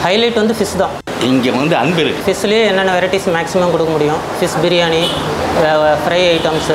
Highlight வந்து fish தான் இங்கே வந்து அன்பு இருக்கு ஃபிஷ்லேயே என்னென்ன வெரைட்டிஸ் மேக்ஸிமம் கொடுக்க முடியும் ஃபிஷ் பிரியாணி ஃப்ரை ஐட்டம்ஸு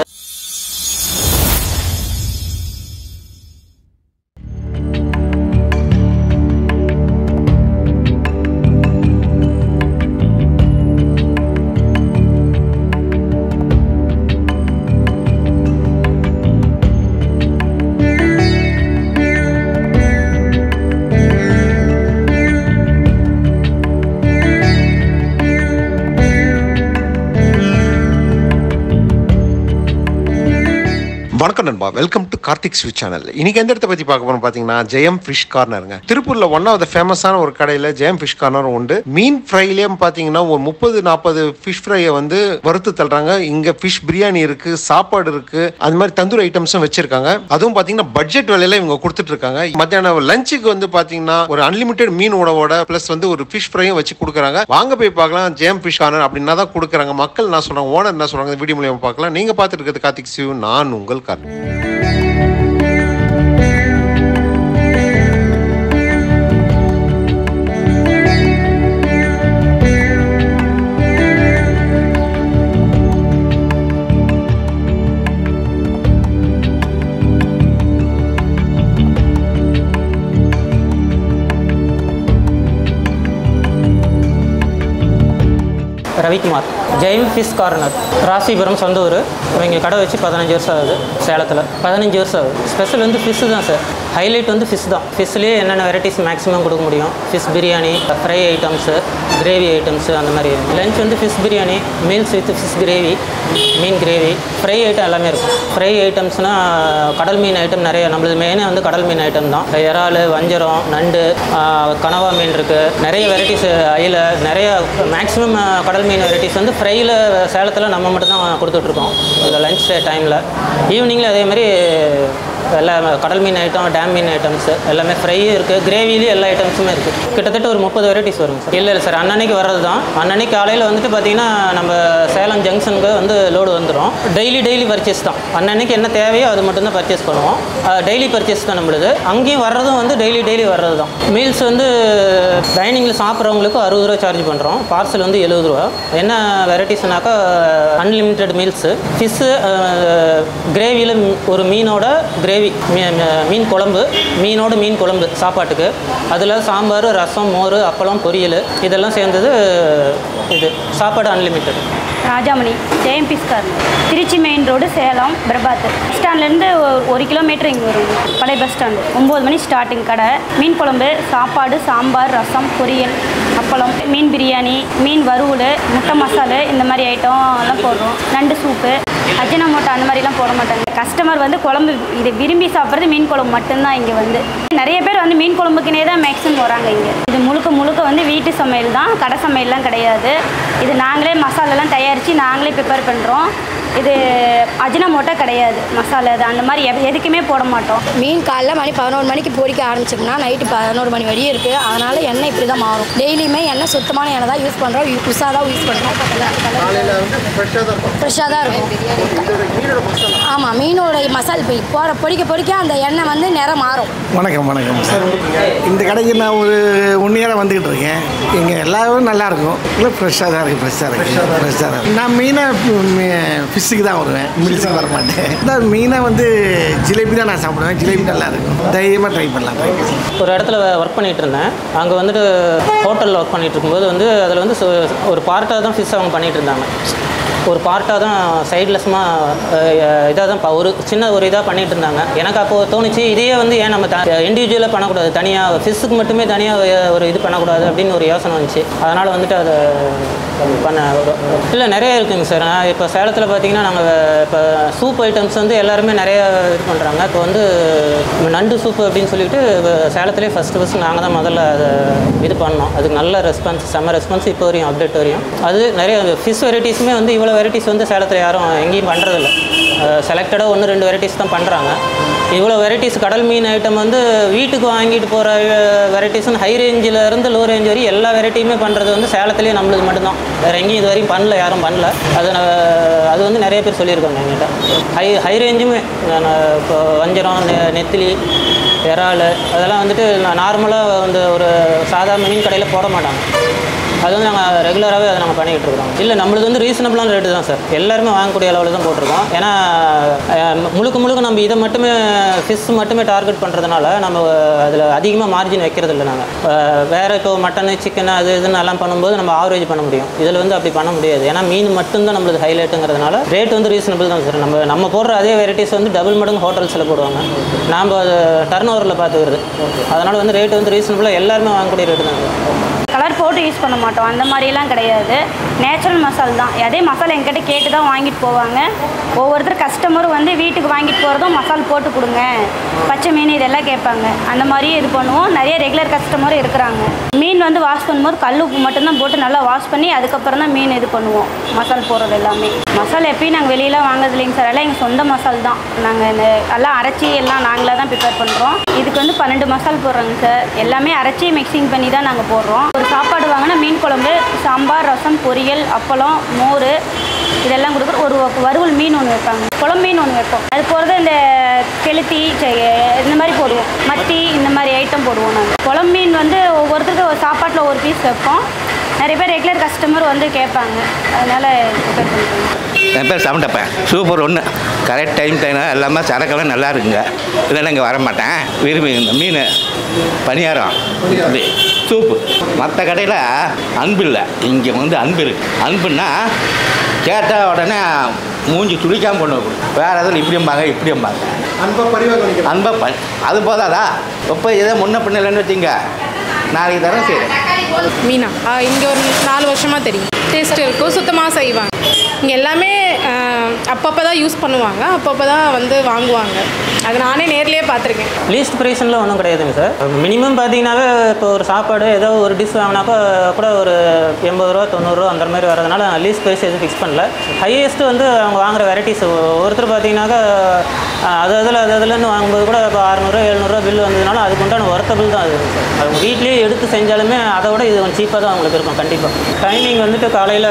வணக்கம் நண்பா welcome to Karthik sweet channel இன்னைக்கு எந்த இடத்த பத்தி பார்க்க போறோம் பாத்தீங்கன்னா ஜெயம் ஃபிஷ் கார்னருங்க திருப்பூர்ல ஒன் ஆஃப் த ஃபேமஸான ஒரு கடையில ஜெயம் ஃபிஷ் கார்னர் உண்டு மீன் ஃப்ரைலயே பாத்தீங்கன்னா ஒரு முப்பது நாற்பது ஃபிஷ் ஃப்ரையை வந்து வறுத்து தள்ளுறாங்க இங்க ஃபிஷ் பிரியாணி இருக்கு சாப்பாடு இருக்கு அது மாதிரி தந்தூரி ஐட்டம்ஸும் வச்சிருக்காங்க அதுவும் பாத்தீங்கன்னா பட்ஜெட் விலையில இவங்க கொடுத்துட்டு இருக்காங்க மத்தியானம் லஞ்சுக்கு வந்து பாத்தீங்கன்னா ஒரு அன்லிமிட்டெட் மீன் உணவோட பிளஸ் வந்து ஒரு ஃபிஷ் ஃப்ரையும் வச்சு கொடுக்குறாங்க வாங்க போய் பார்க்கலாம் ஜெயம் ஃபிஷ் கார்னர் அப்படின்னா தான் கொடுக்குறாங்க மக்கள் நான் சொல்றாங்க ஓனர் என்ன சொல்றாங்க வீடியோ மூலியமா பார்க்கலாம் நீங்க பார்த்துட்டு இருக்கிறது கார்த்திக் சிவ் நான் உங்கள் கார்த்திக் ரவிக்குமார் ஜெயம் ஃபிஷ் கார்னர் ராசிபுரம் சொந்த ஊர் இங்கே கடை வச்சு பதினஞ்சு வருஷம் ஆகுது சேலத்தில் பதினஞ்சு வருஷம் ஆகுது ஸ்பெஷல் வந்து ஃபிஷ் தான் சார் ஹைலைட் வந்து ஃபிஷ் தான் ஃபிஷ்லேயே என்னென்ன வெரைட்டிஸ் மேக்ஸிமம் கொடுக்க முடியும் fish biryani fry items gravy items அந்த மாதிரி லஞ்ச் வந்து fish biryani meals with fish gravy மீன் கிரேவி ஃப்ரை ஐட்டம் எல்லாமே இருக்கும் ஃப்ரை ஐட்டம்ஸ்னால் கடல் மீன் ஐட்டம் நிறைய நம்மளது மெயினாக வந்து கடல் மீன் ஐட்டம் தான் இறால் வஞ்சரம் நண்டு ஆஹ், கனவா மீன் இருக்குது நிறைய வெரைட்டிஸ் அயில நிறைய மேக்ஸிமம் கடல் மீன் வெரைட்டிஸ் வந்து ஃப்ரையில் சேலத்தில் நம்ம மட்டும் தான் கொடுத்துட்ருக்கோம் இந்த லஞ்ச் டைமில் ஈவினிங்கில் அதே மாதிரி எல்லா கடல் மீன் ஐட்டம் டேம் மீன் ஐட்டம்ஸ் எல்லாமே ஃப்ரையும் இருக்குது கிரேவிலையும் எல்லா ஐட்டம்ஸுமே இருக்குது கிட்டத்தட்ட ஒரு முப்பது வெரைட்டிஸ் வரும் சார் இல்லை இல்லை சார் அன்னன்னைக்கு வர்றது தான் அன்னன்னைக்கு காலையில் வந்துட்டு பார்த்தீங்கன்னா நம்ம சேலம் ஜங்ஷனுக்கு வந்து லோடு வந்துடும் டெய்லி டெய்லி பர்ச்சேஸ் தான் அன்னன்னைக்கு என்ன தேவையோ அது மட்டும்தான் பர்ச்சேஸ் பண்ணுவோம் டெய்லி பர்ச்சேஸ் தான் நம்மளுது அங்கேயும் வர்றதும் வந்து டெய்லி டெய்லி வர்றது தான் மீல்ஸ் வந்து டைனிங்கில் சாப்பிட்றவங்களுக்கு அறுபது ரூபா சார்ஜ் பண்ணுறோம் பார்சல் வந்து எழுபது ரூபா என்ன வெரைட்டிஸ்னாக்கா அன்லிமிட்டெட் மீல்ஸு ஃபிஷ்ஷு கிரேவியில் ஒரு மீனோட கிரேவி மீன் குழம்பு மீனோட மீன் குழம்பு சாப்பாட்டுக்கு அதில் சாம்பார் ரசம் மோர் அப்பளம் பொரியல் இதெல்லாம் சேர்ந்தது இது சாப்பாடு unlimited Rajamani Jayam fish corner Trichy main road Salem Prabhat bus ஸ்டாண்ட்லேருந்து ஒரு கிலோமீட்டர் இங்கே வரும் பழைய பஸ் ஸ்டாண்டு ஒம்பது மணி ஸ்டார்டிங் கடை மீன் குழம்பு சாப்பாடு சாம்பார் ரசம் பொரியல் அப்பளம் மீன் பிரியாணி மீன் வறுவல் முட்டை மசாலு இந்த மாதிரி ஐட்டம் எல்லாம் போடுறோம் நண்டு சூப்பு அஜினமோட்டோ அந்த மாதிரிலாம் போட மாட்டாங்க கஸ்டமர் வந்து குழம்பு இதை விரும்பி சாப்பிட்றது மீன் குழம்பு மட்டும்தான் இங்கே வந்து நிறைய பேர் வந்து மீன் குழம்புக்குனே தான் மேக்ஸிமம் வராங்க இங்கே இது முழுக்க முழுக்க வந்து வீட்டு சமையல் தான் கடை சமையல்லாம் கிடையாது இது நாங்களே மசாலாலாம் தயாரித்து நாங்களே ப்ரிப்பேர் பண்ணுறோம் இது அஜினமோட்டோ கிடையாது மசாலா இது அந்த மாதிரி எது- எதுக்குமே போட மாட்டோம் மீன் காலைல மணி பதினோரு மணிக்கு பொரிக்க ஆரம்பிச்சோம்னா நைட்டு பதினோரு மணி வரையும் இருக்குது அதனால் எண்ணெய் இப்படி தான் மாறும் டெய்லியுமே எண்ணெய் சுத்தமான எண்ணெய் தான் யூஸ் பண்ணுறோம் புதுசாக தான் யூஸ் பண்ணுறோம் ஃப்ரெஷ்ஷாக தான் இருக்கும் ஆமாம் மீனோட மசால் இப்போ போகிற பொரிக்க பொரிக்க அந்த எண்ணெய் வந்து நிறம் மாறும் வணக்கம் வணக்கம் சார் இந்த கடைக்கு நான் ஒரு ஒன் இயராக வந்துக்கிட்டு இருக்கேன் இங்கே எல்லாரும் நல்லா இருக்கும் இல்லை ஃப்ரெஷ்ஷாக தான் இருக்குது ஃப்ரெஷ்ஷாக இருக்குது ஃப்ரெஷ்ஷாக தான் இருக்கு. நான் மெயினாக ஃபிஷ்ஷுக்கு தான் வருவேன் மில்ஸுக்கு வர மாட்டேன் அதான் மெயினாக வந்து ஜிலேபி தான் நான் சாப்பிடுவேன் ஜிலேபி நல்லா இருக்கும் தைரியமாக ட்ரை பண்ணலாம் ட்ரை பண்ணலாம் ஒரு இடத்துல ஒர்க் பண்ணிட்டு இருந்தேன் அங்கே வந்துட்டு ஹோட்டலில் ஒர்க் பண்ணிட்டு இருக்கும்போது வந்து அதில் வந்து சு- ஒரு பார்ட்டாக தான் ஃபிஷ் அவங்க பண்ணிட்டு இருந்தாங்க ஒரு பார்ட்டாக தான் சைட்லெஸ்மாக இதாக தான் ப- ஒரு சின்ன ஒரு இதாக பண்ணிட்டு இருந்தாங்க எனக்கு அப்போது தோணுச்சு இதையே வந்து ஏன் நம்ம இண்டிவிஜுவலாக பண்ணக்கூடாது தனியாக ஃபிஷ்ஷுக்கு மட்டுமே தனியாக ஒரு இது பண்ணக்கூடாது அப்படின்னு ஒரு யோசனை வந்துச்சு அதனால் வந்துட்டு அதை பண்ண இல்லை நிறைய இருக்குங்க சார் நான் இப்போ சேலத்தில் பார்த்தீங்கன்னா நாங்கள் இப்போ சூப் ஐட்டம்ஸ் வந்து எல்லாருமே நிறைய இது பண்ணுறாங்க இப்போ வந்து நண்டு சூப் அப்படின்னு சொல்லிட்டு சேலத்திலே ஃபஸ்ட்டு ஃபஸ்ட்டு நாங்கள் தான் முதல்ல அதை இது பண்ணோம் அதுக்கு நல்ல ரெஸ்பான்ஸ் செம்ம ரெஸ்பான்ஸ் இப்போ வரையும் அப்டேட் வரையும் அது நிறைய ஃபிஷ் வெரைட்டிஸுமே வந்து இவ்வளோ வெரைட்டிஸ் வந்து சேலத்தில் யாரும் எங்கேயும் பண்ணுறதில்ல செலக்டடாக ஒன்று ரெண்டு வெரைட்டிஸ் தான் பண்ணுறாங்க இவ்வளோ வெரைட்டிஸ் கடல் மீன் ஐட்டம் வந்து வீட்டுக்கு வாங்கிட்டு போகிற வெரைட்டிஸ்னு ஹை ரேஞ்சில் இருந்து லோ ரேஞ்ச் வரையும் எல்லா வெரைட்டியுமே பண்ணுறது வந்து சேலத்துலேயே நம்மளுக்கு மட்டும்தான் வேறு எங்கேயும் இது வரையும் பண்ணல யாரும் பண்ணல அது நான் அது வந்து நிறைய பேர் சொல்லியிருக்காங்க என்கிட்ட ஹை ஹை ரேஞ்சுமே நான் இப்போ வஞ்சரம் நெ- நெத்திலி இறால் அதெல்லாம் வந்துட்டு நார்மலாக வந்து ஒரு சாதாரண மீன் கடையில் போட மாட்டாங்க அது வந்து நாங்கள் ரெகுலராகவே அதை நாங்கள் பண்ணிக்கிட்டு இருக்கிறோம் இல்லை நம்மளுக்கு வந்து ரீசனபிளான ரேட்டு தான் சார் எல்லாருமே வாங்கக்கூடிய அளவில் தான் போட்டிருக்கோம் ஏன்னா அஹ், முழுக்க முழுக்க நம்ம இதை மட்டுமே ஃபிஷ் மட்டுமே டார்கெட் பண்ணுறதுனால நம்ம அதில் அதிகமாக மார்ஜின் வைக்கிறது இல்லை நாங்கள் வேறு இப்போ மட்டனு சிக்கன் அது இதுன்னு எல்லாம் பண்ணும்போது நம்ம ஆவரேஜ் பண்ண முடியும் இதில் வந்து அப்படி பண்ண முடியாது ஏன்னா மீன் மட்டும்தான் நம்மளுக்கு ஹைலைட்டுங்கிறதுனால ரேட் வந்து ரீசனபிள் தான் சார் நம்ம நம்ம போடுற அதே வெரைட்டிஸ் வந்து டபுள் மடங்கு ஹோட்டல்ஸில் போடுவாங்க நாம் அது டர்ன் ஓவரில் பார்த்துக்கிறது அதனால் வந்து ரேட் வந்து ரீசனபிளாக எல்லாருமே வாங்கக்கூடிய ரேட்டு தான் சார் கலர் போட்டு யூஸ் பண்ண மாட்டோம் அந்த மாதிரிலாம் கிடையாது நேச்சுரல் மசால் தான் அதே மசாலா எங்கிட்ட கேட்டு தான் வாங்கிட்டு போவாங்க ஒவ்வொருத்தர் கஸ்டமரும் வந்து வீட்டுக்கு வாங்கிட்டு போகிறதும் மசால் போட்டு கொடுங்க பச்சை மீன் இதெல்லாம் கேட்பாங்க அந்த மாதிரியே இது பண்ணுவோம் நிறைய ரெகுலர் கஸ்டமரும் இருக்கிறாங்க மீன் வந்து வாஷ் பண்ணும்போது கல் உப்பு மட்டும்தான் போட்டு நல்லா வாஷ் பண்ணி அதுக்கப்புறம் தான் மீன் இது பண்ணுவோம் மசால் போடுறது எல்லாமே மசாலா எப்பயும் நாங்கள் வெளியெல்லாம் வாங்குறது இல்லைங்க சார் எல்லாம் எங்கள் சொந்த மசால் தான் நாங்கள் இந்த எல்லாம் அரைச்சி எல்லாம் நாங்களாக தான் ப்ரிப்பேர் பண்ணுறோம் இதுக்கு வந்து பன்னெண்டு மசால் போடுறோங்க சார் எல்லாமே அரைச்சி மிக்சிங் பண்ணி தான் நாங்கள் போடுறோம் ஒரு சாப்பாடு வாங்கினா மீன் குழம்பு சாம்பார் ரசம் பொரியல் அப்பளம் மோர் இதெல்லாம் கொடுக்குறோம் ஒரு வறுவல் மீன் ஒன்று வைப்பாங்க குழம்பு மீன் ஒன்று வைப்போம் அது போகிறது இந்த கெளுத்தி செ- இந்த மாதிரி போடுவோம் மத்தி இந்த மாதிரி ஐட்டம் போடுவோம் நாங்கள் குழம்பு மீன் வந்து ஒவ்வொருத்தருக்கு ஒரு சாப்பாட்டில் ஒரு பீஸ் வைப்போம் நிறைய பேர் ரெகுலர் கஸ்டமர் வந்து கேட்பாங்க அதனால் ப்ரிப்பேர் பண்ணிக்கோங்க என் பேர் சவுண்டப்பேன் சூப்பர் ஒன்று கரெக்ட் டைம் டைம் எல்லாமே சரக்கெல்லாம் நல்லா இருக்குங்க இல்லைன்னா இங்கே வர மாட்டேன் விரும்பி இந்த மீன் பணியாரம் இப்படி சூப்பு மற்ற கடையில் அன்பு இல்லை இங்கே வந்து அன்பு இருக்கு அன்புன்னா கேட்டால் உடனே மூஞ்சி துடிக்காமல் கொண்டு வந்து கொடு. வேறு எதுவும் இப்படிம்பாங்க இப்படிம்பாங்க அன்பை பரிவாக அன்பை ப அது போதாதா இப்போ ஏதோ முன்ன பின்ன இல்லைன்னு வச்சுங்க நாளைக்கு தரம் சரி மீனா இங்கே ஒரு நாலு வருஷமாக தெரியும் டேஸ்ட் இருக்கும் சுத்தமாக செய்வாங்க இங்கே எல்லாமே அப்பப்போ தான் யூஸ் பண்ணுவாங்க அப்பப்போ தான் வந்து வாங்குவாங்க அது நானே நேர்லேயே பார்த்துருக்கேன் லீஸ்ட் ப்ரைஸ்லாம் ஒன்றும் கிடையாதுங்க சார் மினிமம் பார்த்தீங்கன்னாவே இப்போ ஒரு சாப்பாடு ஏதோ ஒரு டிஷ் வாங்கினாக்கா கூட ஒரு எண்பது ரூபா தொண்ணூறுரூவா அந்த மாதிரி வரதுனால லீஸ்ட் ப்ரைஸ் எதுவும் ஃபிக்ஸ் பண்ணல ஹையஸ்ட்டு வந்து அவங்க வாங்குற வெரைட்டிஸ் ஒருத்தர் பார்த்தீங்கன்னாக்கா அஹ், அது அதில் அது அதுலன்னு வாங்கும்போது கூட இப்போ அறநூறுவா எழுநூறுவா பில் வந்ததுனால அதுக்கு உண்டான ஒர்த்தபிள் தான் அது சார் அவங்க வீட்லேயே எடுத்து செஞ்சாலுமே அதை விட இது கொஞ்சம் சீப்பாக தான் அவங்களுக்கு இருக்கும் கண்டிப்பாக டைமிங் வந்துட்டு காலையில்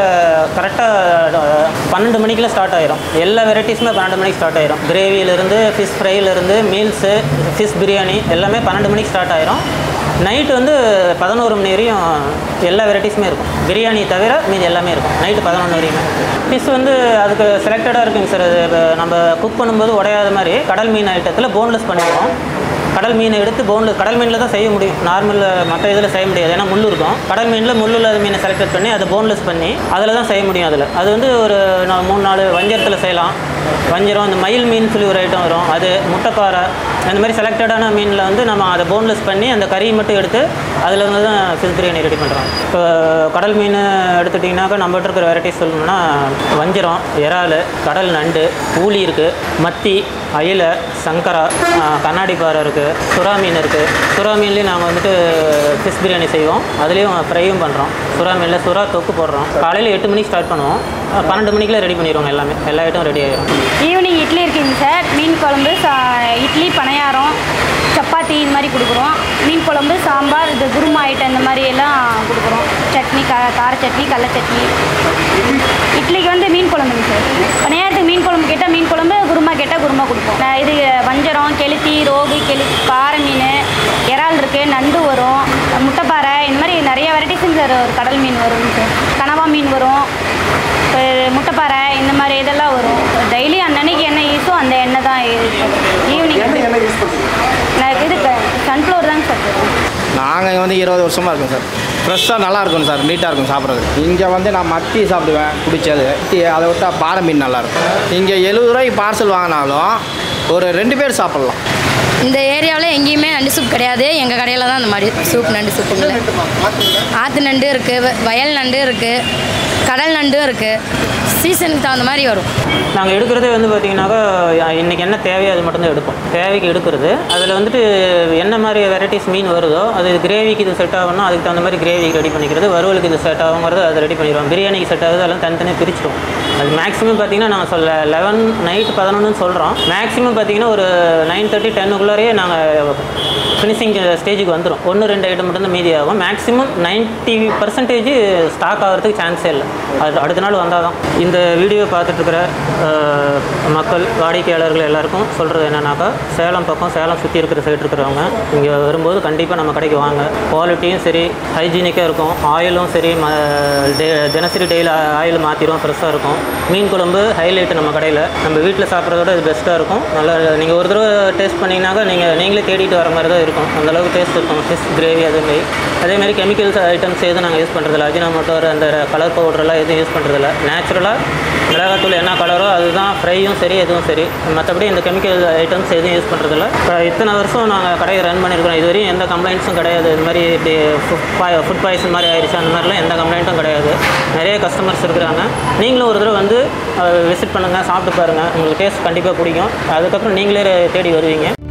கரெக்டாக பன்னெண்டு மணிக்கெலாம் ஸ்டார்ட் ஆயிரும் எல்லா வெரைட்டிஸுமே பன்னெண்டு மணிக்கு ஸ்டார்ட் ஆயிரும் கிரேவியிலேருந்து ஃபிஷ் ஃப்ரைலேருந்து மீல்ஸு ஃபிஷ் பிரியாணி எல்லாமே பன்னெண்டு மணிக்கு ஸ்டார்ட் ஆயிரும் நைட்டு வந்து பதினோரு மணி வரையும் எல்லா வெரைட்டிஸுமே இருக்கும் பிரியாணி தவிர மீதி எல்லாமே இருக்கும் நைட்டு பதினொன்று வரையுமே ஃபிஷ் வந்து அதுக்கு செலக்டடாக இருக்குங்க சார் அது இப்ப நம்ம குக் பண்ணும்போது உடையாத மாதிரி கடல் மீன் ஐட்டத்தில் போன்லெஸ் பண்ணிடுவோம் கடல் மீனை எடுத்து போனில் கடல் மீனில் தான் செய்ய முடியும் நார்மல் மற்ற இதில் செய்ய முடியாது ஏன்னா முள் இருக்கும் கடல் மீனில் முள் இல்லாத மீனை செலக்ட் பண்ணி அதை போன்லெஸ் பண்ணி அதில் தான் செய்ய முடியும் அதில் அது வந்து ஒரு நா- மூணு நாலு வஞ்சரத்தில் செய்யலாம் வஞ்சரம் இந்த மயில் மீன் சொல்லி ஒரு ஐட்டம் வரும் அது முட்டைப்பாறை அந்த மாதிரி செலக்டடான மீனில் வந்து நம்ம அதை போன்லெஸ் பண்ணி அந்த கறியை மட்டும் எடுத்து அதில் இருந்து தான் ஃபிஷ் பிரியாணி ரெடி பண்ணுறோம் இப்போ கடல் மீன் எடுத்துட்டிங்கனாக்கா நம்மகிட்ட இருக்கிற வெரைட்டிஸ் சொல்லணும்னா வஞ்சரம் இறால் கடல் நண்டு ஊளி இருக்குது மத்தி அயிலை சங்கரா ஆஹ், கண்ணாடி பாறை இருக்குது சுறா மீன் இருக்குது சுறா மீன்லேயும் நாங்கள் வந்துட்டு ஃபிஷ் பிரியாணி செய்வோம் அதுலேயும் ஃப்ரையும் பண்ணுறோம் சுறா மீனில் சுறா தொக்கு போடுறோம் காலையில் எட்டு மணிக்கு ஸ்டார்ட் பண்ணுவோம் ஆஹ், பன்னெண்டு மணிக்கெலாம் ரெடி பண்ணிடுவோம் எல்லாமே எல்லா ஐட்டம் ரெடி ஆயிரும் ஈவினிங் இட்லி இருக்குங்க சார் மீன் குழம்பு சா இட்லி பணியாரம் சப்பாத்தி இது மாதிரி கொடுக்குறோம் மீன் குழம்பு சாம்பார் இது குருமா ஐட்டம் இந்த மாதிரி எல்லாம் கொடுக்குறோம் சட்னி கா கார சட்னி கடல சட்னி இட்லிக்கு வந்து மீன் குழம்புங்க சார் பணியாரத்துக்கு மீன் குழம்பு கேட்டால் மீன் குழம்பு குருமா கேட்டால் குருமா கொடுப்போம் நான் இது வஞ்சரம் கெளுத்தி ரோகு கெளி பாறை மீன் இறால் இருக்குது நண்டு வரும் முட்டைப்பாறை இந்த மாதிரி நிறைய வெரைட்டிஸுங்க சார் ஒரு கடல் மீன் வருங்க சார் கனவா மீன் வரும் இப்போ முட்டைப்பாறை இந்த மாதிரி இதெல்லாம் வரும் டெய்லி அன்னன்னைக்கு என்ன யூஸோ அந்த எண்ணெய் தான் ஈவினிங் நான் இது சன்ஃப்ளவர் தாங்க சார் போடுறோம். நாங்கள் இங்கே வந்து இருபது வருஷமாக இருக்கோம் சார் ஃப்ரெஷ்ஷாக நல்லா இருக்கும் சார் நீட்டாக இருக்கும் சாப்பிட்றதுக்கு இங்கே வந்து நான் மத்தி சாப்பிடுவேன் பிடிச்சது மத்தி அதை விட்டா பாறை மீன் நல்லாயிருக்கும் இங்கே எழுபது ரூபாய்க்கு பார்சல் வாங்கினாலும் ஒரு ரெண்டு பேர் சாப்பிட்லாம் இந்த ஏரியாவில் எங்கேயுமே நண்டு சூப் கிடையாது எங்கள் கடையில் தான் அந்த மாதிரி சூப் நண்டு சூப்புங்கள ஆற்று நண்டு இருக்குது வயல் நண்டு இருக்குது கடல் நண்டும் இருக்குது சீசனுக்கு தகுந்த மாதிரி வரும் நாங்கள் எடுக்கிறதே வந்து பார்த்தீங்கன்னாக்கா இன்றைக்கி என்ன தேவையோ அது மட்டும்தான் எடுப்போம் தேவைக்கு எடுக்கிறது அதில் வந்துட்டு என்ன மாதிரி வெரைட்டிஸ் மீன் வருதோ அது கிரேவிக்கு இது செட் ஆகணும் அதுக்கு தகுந்த மாதிரி கிரேவிக்கு ரெடி பண்ணிக்கிறது வறுவலுக்கு இது செட் ஆகுங்கிறது அதை ரெடி பண்ணிடுவோம் பிரியாணிக்கு செட் ஆகுது அதெல்லாம் தனித்தனியாக பிரிச்சிடுவோம் அது மேக்ஸிமம் பார்த்தீங்கன்னா நாங்கள் சொல்ல லெவன் நைட் பதினொன்றுன்னு சொல்கிறோம் மேக்ஸிமம் பார்த்தீங்கன்னா ஒரு நைன் தேர்ட்டி டென்னுக்குள்ளாரே நாங்கள் ஃபினிஷிங் ஸ்டேஜுக்கு வந்துடும் ஒன்று ரெண்டு ஐட்டம் மட்டும்தான் மீதி ஆகும் மேக்ஸிமம் நைன்ட்டி பர்சன்டேஜ் ஸ்டாக் ஆகிறதுக்கு சான்ஸே இல்லை அது அடுத்த நாள் வந்தால் தான் இந்த வீடியோ பார்த்துட்டு இருக்கிற அஹ், மக்கள் வாடிக்கையாளர்கள் எல்லாருக்கும் சொல்கிறது என்னன்னாக்கா சேலம் பக்கம் சேலம் சுற்றி இருக்கிற சைடு இருக்கிறவங்க இங்கே வரும்போது கண்டிப்பாக நம்ம கடைக்கு வாங்க குவாலிட்டியும் சரி ஹைஜீனிக்காக இருக்கும் ஆயிலும் சரி ம டே- தினசரி டெய்லி ஆயில் மாற்றிடும் ஃப்ரெஷ்ஷாக இருக்கும் மீன் குழம்பு ஹைலைட் நம்ம கடையில் நம்ம வீட்டில் சாப்பிட்றதோட இது பெஸ்ட்டாக இருக்கும் நல்லா நீங்கள் ஒரு தடவை டேஸ்ட் பண்ணிங்கனாக்கா நீங்கள் நீங்களே தேடிட்டு வர மாதிரி தான் இருக்கும் அந்த அளவுக்கு டேஸ்ட் இருக்கும் ஃபிஷ் கிரேவி அதேமாரி அதேமாதிரி கெமிக்கல்ஸ் ஐட்டம்ஸ் எதுவும் நாங்கள் யூஸ் பண்ணுறதில்ல அஜினாமோட்டோ அந்த கலர் பவுடர்லாம் எதுவும் யூஸ் பண்ணுறதில்ல நேச்சுரலாக மிளகாத்தூள் என்ன கலரோ அதுதான் ஃப்ரையும் சரி எதுவும் சரி மற்றபடி இந்த கெமிக்கல் ஐட்டம்ஸ் எதுவும் யூஸ் பண்ணுறதில்ல இப்போ இத்தனை வருஷம் நாங்கள் கடையை ரன் பண்ணியிருக்கிறோம் இதுவரையும் எந்த கம்ப்ளைண்ட்ஸும் கிடையாது இது மாதிரி இப்படி ஃபுட் பாய்சன் மாதிரி ஆயிடுச்சு அந்த மாதிரிலாம் எந்த கம்ப்ளைண்ட்டும் கிடையாது நிறைய கஸ்டமர்ஸ் இருக்கிறாங்க நீங்களும் ஒரு தடவை வந்து விசிட் பண்ணுங்கள் சாப்பிட்டு பாருங்கள் உங்களுக்கு டேஸ்ட் கண்டிப்பாக பிடிக்கும் அதுக்கப்புறம் நீங்களே தேடி வருவீங்க